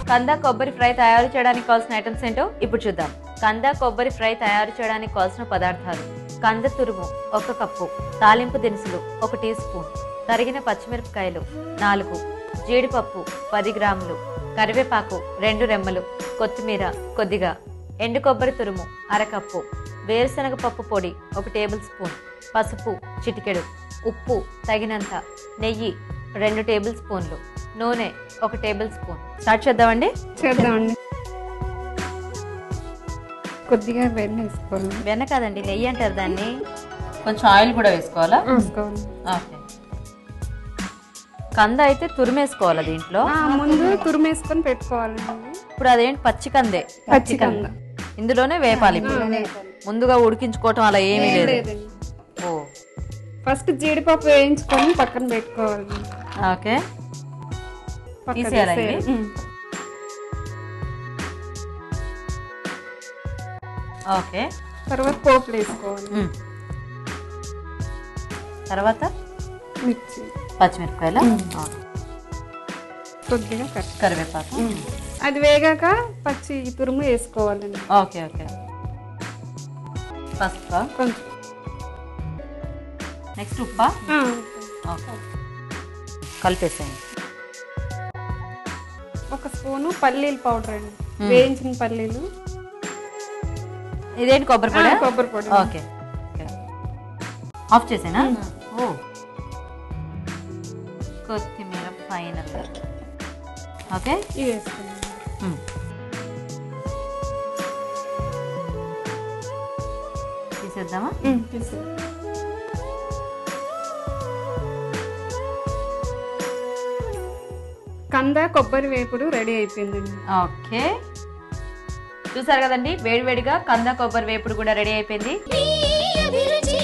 కంద కొబ్బరి ఫ్రై తయారు చేయడానికి కావాల్సిన ఐటమ్స్ ఏంటో ఇప్పుడు చూద్దాం కంద కొబ్బరి ఫ్రై తయారు చేయడానికి కావాల్సిన పదార్థాలు కంద తురుము ఒక కప్పు తాలింపు దినుసులు ఒక టీ స్పూన్ తరిగిన పచ్చిమిరపకాయలు నాలుగు జీడిపప్పు పది గ్రాములు కరివేపాకు రెండు రెమ్మలు కొత్తిమీర కొద్దిగా ఎండు కొబ్బరి తురుము అరకప్పు వేరుశనగ పప్పు పొడి ఒక టేబుల్ స్పూన్ పసుపు చిటికెడు ఉప్పు తగినంత నెయ్యి రెండు టేబుల్ స్పూన్లు నూనె ఒక టేబుల్ స్పూన్ స్టార్ట్ చేద్దామండి చేద్దామండి కొద్దిగా వెన్న వేసుకోవాలి వెన్న కాదండి నెయ్యి అంటారు దాన్ని కొంచెం ఆయిల్ కూడా వేసుకోవాలా వేసుకోవాలి ఓకే కంద అయితే తురిమేసుకోవాలా దీంట్లో ఆ, ముందు తురిమేసుకొని పెట్టుకోవాలండి ఇప్పుడు అదేంటి పచ్చి కందే పచ్చి కంద ఇందులోనే వేపాలి ఇప్పుడు ముందుగా ఉడికించుకోవటం అలా ఏమీ లేదు లేదండి ఓ ఫస్ట్ జీడిపప్పు వేయించుకొని పక్కన పెట్టుకోవాలి ఓకే పక్కన తీసేయాలా ఇవి? తీసేయాలి. ఉమ్. ఓకే తర్వాత పోపులు వేసుకోవాలి ఉమ్. తర్వాత మిర్చి పచ్చిమిరపకాయల కొద్దిగా కట్ కరివేపాకు అది వేగాక పచ్చి తురుము వేసుకోవాలండి ఓకే ఓకే పసుపు కొంచెం నెక్స్ట్ ఉప్పా ఆ, ఓకే కలిపేసేయండి ఒక స్పూను పల్లీల పౌడర్ అండి వేయించిన పల్లీలు ఇదేంటి కొబ్బరి ఆ, పొడి కొబ్బరి పొడి ఓకే ఓకే ఆఫ్ చేసేనా ఓ కొత్తిమీర ఫైనల్ ఓకే ఇవి వేసుకోండి మ్మ్. తీసేద్దామా ఉమ్, తీసేయండి. కంద కొబ్బరి వేపుడు రెడీ అయిపోయిందండి ఓకే చూసారు కదండి వేడివేడిగా కంద కొబ్బరి వేపుడు కూడా రెడీ అయిపోయింది మీ అభిరుచి